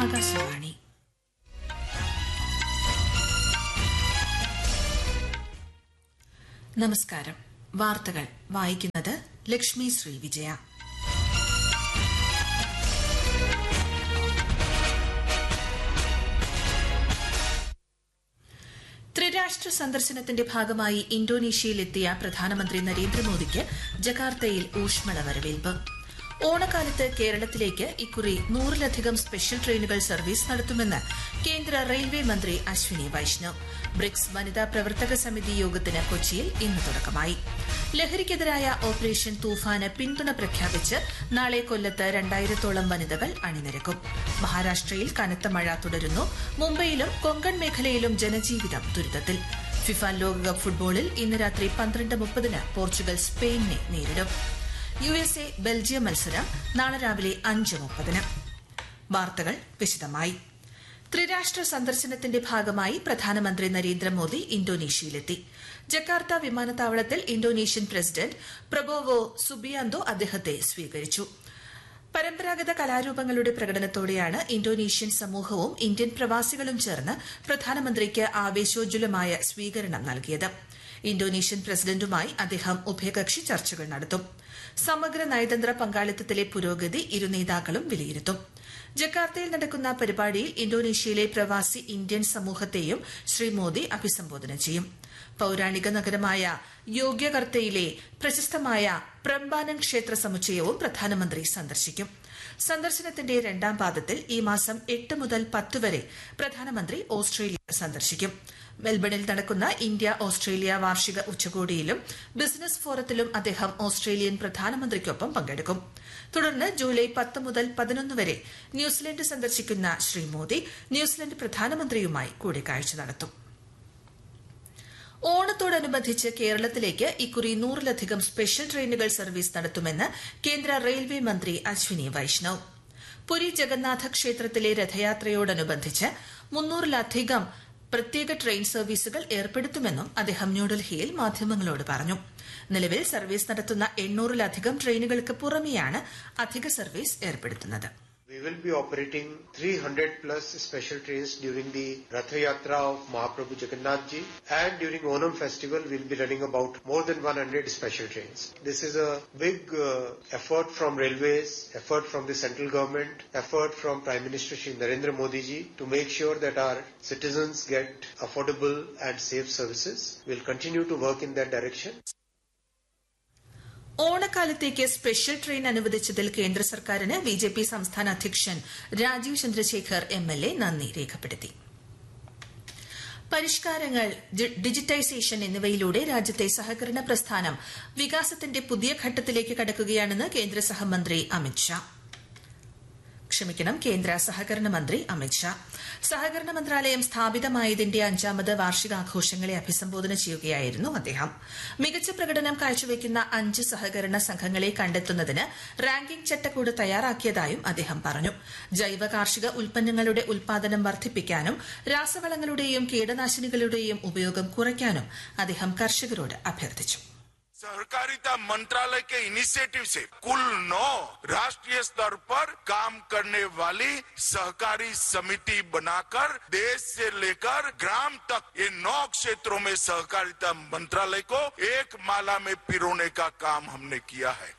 ആകാശവാണി നമസ്കാരം വാർത്തകൾ വായിക്കുന്നത് ലക്ഷ്മി ശ്രീ വിജയ ത്രിരാഷ്ട്ര സന്ദർശനത്തിന്റെ ഭാഗമായി ഇന്തോനേഷ്യയിലെത്തിയ പ്രധാനമന്ത്രി നരേന്ദ്രമോദിക്ക് ജക്കാർത്തയിൽ ഊഷ്മള വരവേൽപ്പ് ഓണക്കാലത്ത് കേരളത്തിലേക്ക് ഇക്കുറി നൂറിലധികം സ്പെഷ്യൽ ട്രെയിനുകൾ സർവീസ് നടത്തുമെന്ന് കേന്ദ്ര റെയിൽവേ മന്ത്രി അശ്വിനി വൈഷ്ണവ് ബ്രിക്സ് വനിതാ പ്രവർത്തക സമിതി യോഗത്തിന് കൊച്ചിയിൽ ഇന്ന് തുടക്കമായി ലഹരിക്കെതിരായ ഓപ്പറേഷൻ തൂഫാന് പിന്തുണ പ്രഖ്യാപിച്ച് നാളെ കൊല്ലത്ത് രണ്ടായിരത്തോളം വനിതകൾ അണിനിരക്കും മഹാരാഷ്ട്രയിൽ കനത്ത മഴ തുടരുന്നു മുംബൈയിലും കൊങ്കൺ മേഖലയിലും ജനജീവിതം ദുരിതത്തിൽ ഫിഫ ലോകകപ്പ് ഫുട്ബോളിൽ ഇന്ന് രാത്രി പന്ത്രണ്ട് മുപ്പതിന് പോർച്ചുഗൽ സ്പെയിനിനെ നേരിടും യു എസ് എ ബെൽജിയം മത്സരം നാളെ രാവിലെ അഞ്ച് മുപ്പതിന് വാർത്തകൾ വിശദമായി ത്രിരാഷ്ട്ര സന്ദർശനത്തിന്റെ ഭാഗമായി പ്രധാനമന്ത്രി നരേന്ദ്രമോദി ഇന്തോനേഷ്യയിലെത്തി ജക്കാർത്ത വിമാനത്താവളത്തിൽ ഇന്തോനേഷ്യൻ പ്രസിഡന്റ് പ്രബോവോ സുബിയാന്തോ അദ്ദേഹത്തെ സ്വീകരിച്ചു പരമ്പരാഗത കലാരൂപങ്ങളുടെ പ്രകടനത്തോടെയാണ് ഇന്തോനേഷ്യൻ സമൂഹവും ഇന്ത്യൻ പ്രവാസികളും ചേർന്ന് പ്രധാനമന്ത്രിക്ക് ആവേശോജ്വലമായ സ്വീകരണം നൽകിയത് ഇന്തോനേഷ്യൻ പ്രസിഡന്റുമായി അദ്ദേഹം ഉഭയകക്ഷി ചർച്ചകൾ നടത്തും സമഗ്ര നയതന്ത്ര പങ്കാളിത്തത്തിലെ പുരോഗതി ഇരു നേതാക്കളും വിലയിരുത്തും ജക്കാർത്തയിൽ നടക്കുന്ന പരിപാടിയിൽ ഇന്തോനേഷ്യയിലെ പ്രവാസി ഇന്ത്യൻ സമൂഹത്തെയും ശ്രീ മോദി അഭിസംബോധന ചെയ്യും പൌരാണിക നഗരമായ യോഗ്യകർത്തയിലെ പ്രശസ്തമായ പ്രംബാനൻ ക്ഷേത്ര സമുച്ചയവും പ്രധാനമന്ത്രി സന്ദർശിക്കും സന്ദർശനത്തിന്റെ രണ്ടാം പാദത്തിൽ ഈ മാസം എട്ട് മുതൽ പത്ത് വരെ പ്രധാനമന്ത്രി ഓസ്ട്രേലിയ സന്ദർശിക്കും മെൽബണിൽ നടക്കുന്ന ഇന്ത്യ ഓസ്ട്രേലിയ വാർഷിക ഉച്ചകോടിയിലും ബിസിനസ് ഫോറത്തിലും അദ്ദേഹം ഓസ്ട്രേലിയൻ പ്രധാനമന്ത്രിക്കൊപ്പം പങ്കെടുക്കും തുടർന്ന് ജൂലൈ പത്ത് മുതൽ പതിനൊന്ന് വരെ ന്യൂസിലൻഡ് സന്ദർശിക്കുന്ന ശ്രീ മോദി ന്യൂസിലൻഡ് പ്രധാനമന്ത്രിയുമായി കൂടിക്കാഴ്ച നടത്തും ഓണത്തോടനുബന്ധിച്ച് കേരളത്തിലേക്ക് ഇക്കുറി നൂറിലധികം സ്പെഷ്യൽ ട്രെയിനുകൾ സർവീസ് നടത്തുമെന്ന് കേന്ദ്ര റെയിൽവേ മന്ത്രി അശ്വിനി വൈഷ്ണവ് പുരി ജഗന്നാഥ ക്ഷേത്രത്തിലെ രഥയാത്രയോടനുബന്ധിച്ച് മുന്നൂറിലധികം പ്രത്യേക ട്രെയിൻ സർവീസുകൾ ഏർപ്പെടുത്തുമെന്നും അദ്ദേഹം ന്യൂഡൽഹിയിൽ മാധ്യമങ്ങളോട് പറഞ്ഞു നിലവിൽ സർവീസ് നടത്തുന്ന എണ്ണൂറിലധികം ട്രെയിനുകൾക്ക് പുറമെയാണ് അധിക സർവീസ് ഏർപ്പെടുത്തുന്നത് We will be operating 300 plus special trains during the Ratha Yatra of Mahaprabhu Jagannath Ji and during Onam festival we'll be running about more than 100 special trains. This is a big uh, effort from railways, effort from the central government, effort from Prime Minister Shri Narendra Modi Ji to make sure that our citizens get affordable and safe services. We'll continue to work in that direction. ഓണക്കാലത്തേക്ക് special train അനുവദിച്ചതിൽ കേന്ദ്ര സർക്കാരിന് B J P സംസ്ഥാന അധ്യക്ഷൻ Rajeev Chandrasekhar M L A നന്ദി രേഖപ്പെടുത്തി പരിഷ്കാരങ്ങൾ digitisation എന്നിവയിലൂടെ രാജ്യത്തെ സഹകരണ പ്രസ്ഥാനം വികാസത്തിന്റെ പുതിയ ഘട്ടത്തിലേക്ക് കടക്കുകയാണെന്ന് കേന്ദ്ര സഹമന്ത്രി അമിത്ഷാ ക്ഷമിക്കണം കേന്ദ്ര സഹകരണ മന്ത്രി അമിത്ഷാ സഹകരണ മന്ത്രാലയം സ്ഥാപിതമായതിന്റെ അഞ്ചാമത് വാർഷികാഘോഷങ്ങളെ അഭിസംബോധന ചെയ്യുകയായിരുന്നു അദ്ദേഹം മികച്ച പ്രകടനം കാഴ്ചവെക്കുന്ന അഞ്ച് സഹകരണ സംഘങ്ങളെ കണ്ടെത്തുന്നതിന് റാങ്കിംഗ് ചട്ടക്കൂട് തയ്യാറാക്കിയതായും അദ്ദേഹം പറഞ്ഞു ജൈവ കാർഷിക ഉൽപ്പന്നങ്ങളുടെ ഉൽപാദനം വർദ്ധിപ്പിക്കാനും രാസവളങ്ങളുടെയും കീടനാശിനികളുടെയും ഉപയോഗം കുറയ്ക്കാനും അദ്ദേഹം കർഷകരോട് അഭ്യർത്ഥിച്ചു सहकारिता मंत्रालय के इनिशिएटिव से कुल नौ राष्ट्रीय स्तर पर काम करने वाली सहकारी समिति बनाकर देश से लेकर ग्राम तक ये नौ क्षेत्रों में सहकारिता मंत्रालय को एक माला में पिरोने का काम हमने किया है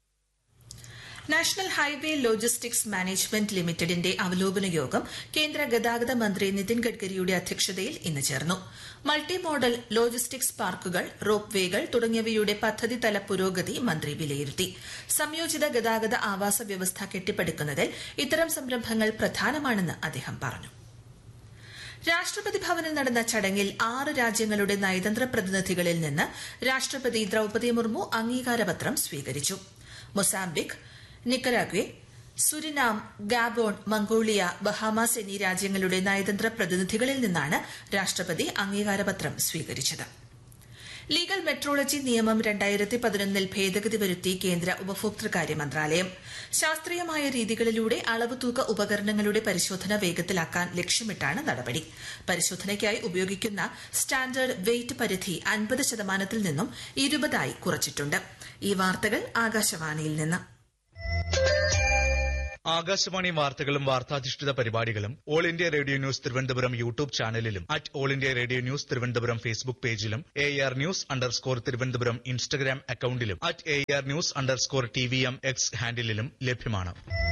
നാഷണൽ ഹൈവേ ലോജിസ്റ്റിക്സ് മാനേജ്മെന്റ് ലിമിറ്റഡിന്റെ അവലോകന യോഗം കേന്ദ്ര ഗതാഗത മന്ത്രി നിതിൻ ഗഡ്കരിയുടെ അധ്യക്ഷതയിൽ ഇന്ന് ചേർന്നു മൾട്ടി മോഡൽ ലോജിസ്റ്റിക്സ് പാർക്കുകൾ റോപ്പ് വേകൾ തുടങ്ങിയവയുടെ പദ്ധതിതല പുരോഗതി മന്ത്രി വിലയിരുത്തി സംയോജിത ഗതാഗത ആവാസ വ്യവസ്ഥ കെട്ടിപ്പടുക്കുന്നതിൽ ഇത്തരം സംരംഭങ്ങൾ പ്രധാനമാണെന്ന് അദ്ദേഹം പറഞ്ഞു രാഷ്ട്രപതി ഭവനിൽ നടന്ന ചടങ്ങിൽ ആറ് രാജ്യങ്ങളുടെ നയതന്ത്ര പ്രതിനിധികളിൽ നിന്ന് രാഷ്ട്രപതി ദ്രൌപദി മുർമു അംഗീകാരപത്രം സ്വീകരിച്ചു Mozambique Nicaragua Suriname Gabon Mongolia Bahamas എന്നീ രാജ്യങ്ങളുടെ നയതന്ത്ര പ്രതിനിധികളിൽ നിന്നാണ് രാഷ്ട്രപതി അംഗീകാരപത്രം സ്വീകരിച്ചത് ലീഗൽ മെട്രോളജി നിയമം രണ്ടായിരത്തി പതിനൊന്നിൽ ഭേദഗതി വരുത്തി കേന്ദ്ര ഉപഭോക്തൃകാര്യ മന്ത്രാലയം ശാസ്ത്രീയമായ രീതികളിലൂടെ അളവ് തൂക്ക ഉപകരണങ്ങളുടെ പരിശോധന വേഗത്തിലാക്കാൻ ലക്ഷ്യമിട്ടാണ് നടപടി പരിശോധനയ്ക്കായി ഉപയോഗിക്കുന്ന സ്റ്റാൻഡേർഡ് വെയ്റ്റ് പരിധി അൻപത് ശതമാനത്തിൽ നിന്നും ഇരുപതായി കുറച്ചിട്ടുണ്ട് ഈ വാർത്തകൾ ആകാശവാണിയിൽ നിന്ന് ആകാശവാണി വാർത്തകളും വാർത്താധിഷ്ഠിത പരിപാടികളും All India Radio News Thiruvananthapuram YouTube ചാനലിലും at All India Radio News Thiruvananthapuram Facebook പേജിലും A R news underscore Thiruvananthapuram Instagram അക്കൌണ്ടിലും at A R news underscore T V M X ഹാൻഡിലും ലഭ്യമാണ്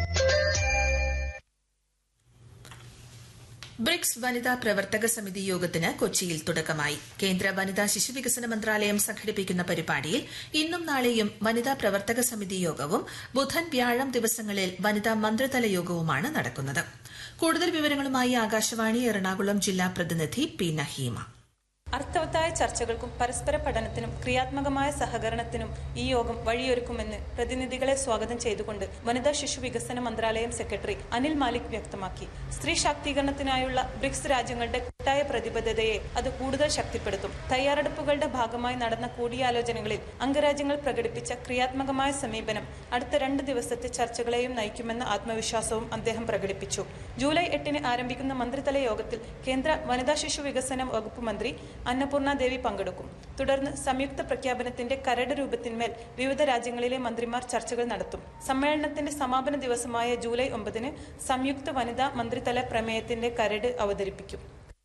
ബ്രിക്സ് വനിതാ പ്രവർത്തക സമിതി യോഗത്തിന് കൊച്ചിയിൽ തുടക്കമായി കേന്ദ്ര വനിതാ ശിശുവികസന മന്ത്രാലയം സംഘടിപ്പിക്കുന്ന പരിപാടിയിൽ ഇന്നും നാളെയും വനിതാ പ്രവർത്തക സമിതി യോഗവും ബുധൻ വ്യാഴം ദിവസങ്ങളിൽ വനിതാ മന്ത്രിതല യോഗവുമാണ് നടക്കുന്നത് കൂടുതൽ വിവരങ്ങളുമായി ആകാശവാണി എറണാകുളം ജില്ലാ പ്രതിനിധി പി നഹീമ അർത്ഥവത്തായ ചർച്ചകൾക്കും പരസ്പര പഠനത്തിനും ക്രിയാത്മകമായ സഹകരണത്തിനും ഈ യോഗം വഴിയൊരുക്കുമെന്ന് പ്രതിനിധികളെ സ്വാഗതം ചെയ്തുകൊണ്ട് വനിതാ ശിശു വികസന മന്ത്രാലയം സെക്രട്ടറി അനിൽ മാലിക് വ്യക്തമാക്കി സ്ത്രീ ശാക്തീകരണത്തിനായുള്ള ബ്രിക്സ് രാജ്യങ്ങളുടെ കൂട്ടായ പ്രതിബദ്ധതയെ അത് കൂടുതൽ ശക്തിപ്പെടുത്തും തയ്യാറെടുപ്പുകളുടെ ഭാഗമായി നടന്ന കൂടിയാലോചനകളിൽ അംഗരാജ്യങ്ങൾ പ്രകടിപ്പിച്ച ക്രിയാത്മകമായ സമീപനം അടുത്ത രണ്ട് ദിവസത്തെ ചർച്ചകളെയും നയിക്കുമെന്ന ആത്മവിശ്വാസവും അദ്ദേഹം പ്രകടിപ്പിച്ചു ജൂലൈ എട്ടിന് ആരംഭിക്കുന്ന മന്ത്രിതല യോഗത്തിൽ കേന്ദ്ര വനിതാ ശിശു വികസന വകുപ്പ് മന്ത്രി അന്നപൂർണ ദേവി പങ്കെടുക്കും തുടർന്ന് സംയുക്ത പ്രഖ്യാപനത്തിന്റെ കരട് രൂപത്തിന്മേൽ വിവിധ രാജ്യങ്ങളിലെ മന്ത്രിമാർ ചർച്ചകൾ നടത്തും സമ്മേളനത്തിന്റെ സമാപന ദിവസമായ ജൂലൈ ഒമ്പതിന് സംയുക്ത വനിതാ മന്ത്രിതല പ്രമേയത്തിന്റെ കരട് അവതരിപ്പിക്കും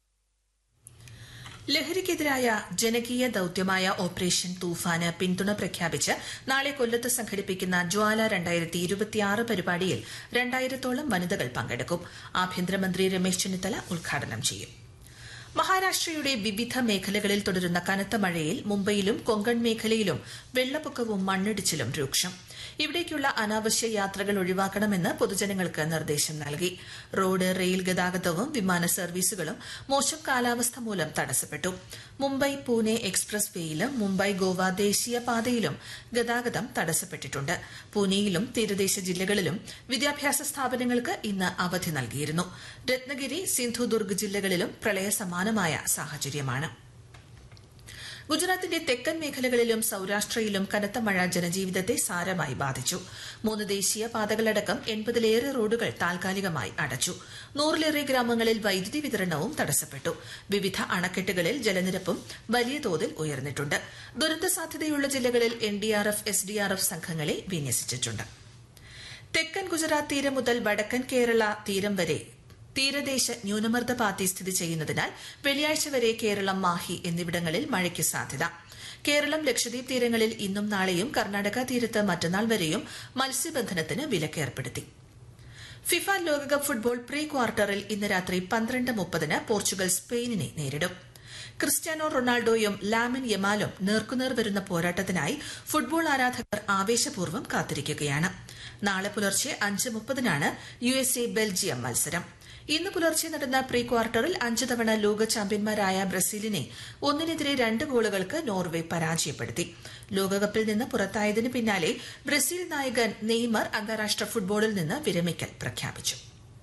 ലഹരിക്കെതിരായ ജനകീയ ദൌത്യമായ ഓപ്പറേഷൻ തൂഫാന് പിന്തുണ പ്രഖ്യാപിച്ച് നാളെ കൊല്ലത്ത് സംഘടിപ്പിക്കുന്ന ജ്വാല രണ്ടായിരത്തി ഇരുപത്തിയാറ് പരിപാടിയിൽ രണ്ടായിരത്തോളം വനിതകൾ പങ്കെടുക്കും ആഭ്യന്തരമന്ത്രി രമേശ് ചെന്നിത്തല ഉദ്ഘാടനം ചെയ്യും മഹാരാഷ്ട്രയുടെ വിവിധ മേഖലകളിൽ തുടരുന്ന കനത്ത മഴയിൽ മുംബൈയിലും കൊങ്കൺ മേഖലയിലും വെള്ളപ്പൊക്കവും മണ്ണിടിച്ചിലും രൂക്ഷം ഇവിടേക്കുള്ള അനാവശ്യ യാത്രകൾ ഒഴിവാക്കണമെന്ന് പൊതുജനങ്ങൾക്ക് നിർദ്ദേശം നൽകി റോഡ് റെയിൽ ഗതാഗതവും വിമാന സർവീസുകളും മോശം കാലാവസ്ഥ മൂലം തടസ്സപ്പെട്ടു മുംബൈ പൂനെ എക്സ്പ്രസ് വേയിലും മുംബൈ ഗോവ ദേശീയ പാതയിലും ഗതാഗതം തടസ്സപ്പെട്ടിട്ടുണ്ട് പൂനെയിലും തീരദേശ ജില്ലകളിലും വിദ്യാഭ്യാസ സ്ഥാപനങ്ങൾക്ക് ഇന്ന് അവധി നൽകിയിരുന്നു രത്നഗിരി സിന്ധുദുർഗ് ജില്ലകളിലും പ്രളയ സമാനമായ സാഹചര്യമാണ് ഗുജറാത്തിന്റെ തെക്കൻ മേഖലകളിലും സൌരാഷ്ട്രയിലും കനത്ത മഴ ജനജീവിതത്തെ സാരമായി ബാധിച്ചു മൂന്ന് ദേശീയ പാതകളടക്കം എൺപതിലേറെ റോഡുകൾ താൽക്കാലികമായി അടച്ചു നൂറിലേറെ ഗ്രാമങ്ങളിൽ വൈദ്യുതി വിതരണവും തടസ്സപ്പെട്ടു വിവിധ അണക്കെട്ടുകളിൽ ജലനിരപ്പും വലിയ തോതിൽ ഉയർന്നിട്ടുണ്ട് ദുരന്ത സാധ്യതയുള്ള ജില്ലകളിൽ എൻഡിആർഎഫ് എസ്ഡിആർഎഫ് സംഘങ്ങളെ വിന്യസിച്ചിട്ടുണ്ട് തെക്കൻ ഗുജറാത്ത് തീരം മുതൽ വടക്കൻ കേരള തീരം വരെ തീരദേശ ന്യൂനമർദ്ദ പാത്തി സ്ഥിതി ചെയ്യുന്നതിനാൽ വെള്ളിയാഴ്ച വരെ കേരളം മാഹി എന്നിവിടങ്ങളിൽ മഴയ്ക്ക് സാധ്യത കേരളം ലക്ഷദ്വീപ് തീരങ്ങളിൽ ഇന്നും നാളെയും കർണാടക തീരത്ത് മറ്റന്നാൾ വരെയും മത്സ്യബന്ധനത്തിന് വിലക്കേർപ്പെടുത്തി ഫിഫ ലോകകപ്പ് ഫുട്ബോൾ പ്രീ ക്വാർട്ടറിൽ ഇന്ന് രാത്രി പന്ത്രണ്ട് മുപ്പതിന് പോർച്ചുഗൽ സ്പെയിനിനെ നേരിടും ക്രിസ്ത്യാനോ റൊണാൾഡോയും ലാമിൻ യമാലും നേർക്കുനേർ വരുന്ന പോരാട്ടത്തിനായി ഫുട്ബോൾ ആരാധകർ ആവേശപൂർവ്വം കാത്തിരിക്കുകയാണ് നാളെ പുലർച്ചെ അഞ്ച് മുപ്പതിനാണ് യു എസ് എ ബെൽജിയം മത്സരം ഇന്ന് പുലർച്ചെ നടന്ന പ്രീ ക്വാർട്ടറിൽ അഞ്ച് തവണ ലോക ചാമ്പ്യന്മാരായ ബ്രസീലിനെ ഒന്നിനെതിരെ രണ്ട് ഗോളുകൾക്ക് നോർവെ പരാജയപ്പെടുത്തി ലോകകപ്പിൽ നിന്ന് പുറത്തായതിന് പിന്നാലെ ബ്രസീൽ നായകൻ നെയ്മർ അന്താരാഷ്ട്ര ഫുട്ബോളിൽ നിന്ന് വിരമിക്കൽ പ്രഖ്യാപിച്ചു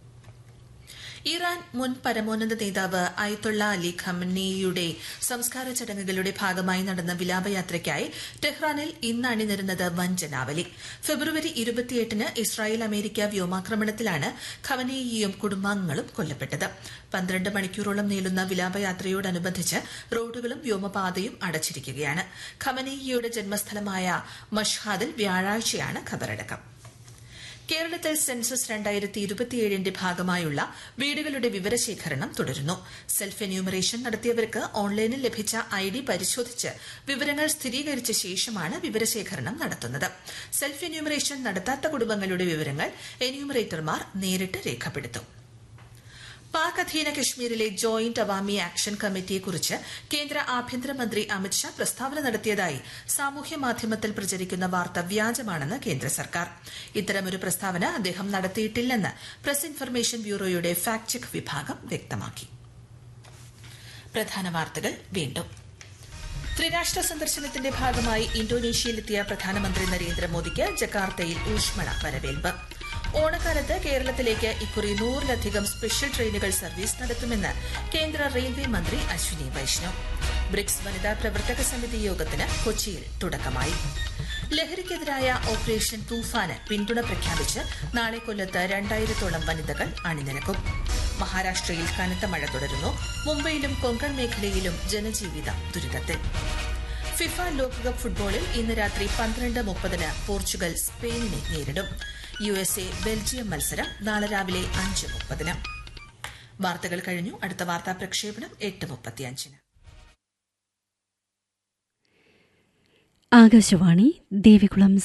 ഇറാൻ മുൻ പരമോന്നത നേതാവ് അയത്തുള്ള അലി ഖമനിയുടെ സംസ്കാര ചടങ്ങുകളുടെ ഭാഗമായി നടന്ന വിലാപയാത്രയ്ക്കായി ടെഹ്റാനിൽ ഇന്ന് അണിനിരുന്നത് വൻ ജനാവലി ഫെബ്രുവരി ഇരുപത്തിയെട്ടിന് ഇസ്രായേൽ അമേരിക്ക വ്യോമാക്രമണത്തിലാണ് ഖമനേയിയും കുടുംബാംഗങ്ങളും കൊല്ലപ്പെട്ടത് പന്ത്രണ്ട് മണിക്കൂറോളം നീളുന്ന വിലാപയാത്രയോടനുബന്ധിച്ച് റോഡുകളും വ്യോമപാതയും അടച്ചിരിക്കുകയാണ് ഖമനേയിയുടെ ജന്മസ്ഥലമായ മഷ്ഹാദിൽ വ്യാഴാഴ്ചയാണ് ഖബറടക്കം കേരളത്തിൽ സെൻസസ് രണ്ടായിരത്തി ഇരുപത്തിയേഴിന്റെ ഭാഗമായുള്ള വീടുകളുടെ വിവരശേഖരണം തുടരുന്നു സെൽഫ് എന്യൂമറേഷൻ നടത്തിയവർക്ക് ഓൺലൈനിൽ ലഭിച്ച ഐ ഡി പരിശോധിച്ച് വിവരങ്ങൾ സ്ഥിരീകരിച്ച ശേഷമാണ് വിവരശേഖരണം നടത്തുന്നത് സെൽഫ് എന്യൂമറേഷൻ നടത്താത്ത കുടുംബങ്ങളുടെ വിവരങ്ങൾ എന്യൂമറേറ്റർമാർ നേരിട്ട് രേഖപ്പെടുത്തും പാക് അധീന കശ്മീരിലെ ജോയിന്റ് അവാമി ആക്ഷൻ കമ്മിറ്റിയെക്കുറിച്ച് കേന്ദ്ര ആഭ്യന്തരമന്ത്രി അമിത്ഷാ പ്രസ്താവന നടത്തിയതായി സാമൂഹ്യ മാധ്യമത്തിൽ പ്രചരിക്കുന്ന വാർത്ത വ്യാജമാണെന്ന് കേന്ദ്ര സർക്കാർ ഇത്തരമൊരു പ്രസ്താവന അദ്ദേഹം നടത്തിയിട്ടില്ലെന്ന് പ്രസ് ഇൻഫർമേഷൻ ബ്യൂറോയുടെ ഫാക്ട് ചെക്ക് വിഭാഗം വ്യക്തമാക്കി പ്രധാന വാർത്തകൾ വീണ്ടും ത്രിരാഷ്ട്ര സന്ദർശനത്തിന്റെ ഭാഗമായി ഇന്തോനേഷ്യയിലെത്തിയ പ്രധാനമന്ത്രി നരേന്ദ്രമോദിക്ക് ജക്കാർത്തയിൽ ഊഷ്മള വരവേൽപ്പ് ഓണക്കാലത്ത് കേരളത്തിലേക്ക് ഇക്കുറി നൂറിലധികം സ്പെഷ്യൽ ട്രെയിനുകൾ സർവീസ് നടത്തുമെന്ന് കേന്ദ്ര റെയിൽവേ മന്ത്രി അശ്വിനി വൈഷ്ണവ് ബ്രിക്സ് വനിതാ പ്രവർത്തക സമിതി യോഗത്തിന് കൊച്ചിയിൽ തുടക്കമായി ലഹരിക്കെതിരായ ഓപ്പറേഷൻ തൂഫാന് പിന്തുണ പ്രഖ്യാപിച്ച് നാളെ കൊല്ലത്ത് രണ്ടായിരത്തോളം വനിതകൾ അണിനിരക്കും മഹാരാഷ്ട്രയിൽ കനത്ത മഴ തുടരുന്നു മുംബൈയിലും കൊങ്കൺ മേഖലയിലും ജനജീവിതം ദുരിതത്തിൽ ഫിഫ ലോകകപ്പ് ഫുട്ബോളിൽ ഇന്ന് രാത്രി പന്ത്രണ്ട് മുപ്പതിന് പോർച്ചുഗൽ സ്പെയിനിനെ നേരിടും യു എസ് എ ബെൽജിയം മത്സരം നാളെ രാവിലെ അഞ്ച് മുപ്പതിന് വാർത്തകൾ കഴിഞ്ഞു അടുത്ത വാർത്താ പ്രക്ഷേപണം എട്ട് മുപ്പത്തിയഞ്ചിന് ആകാശവാണി ദേവികുളം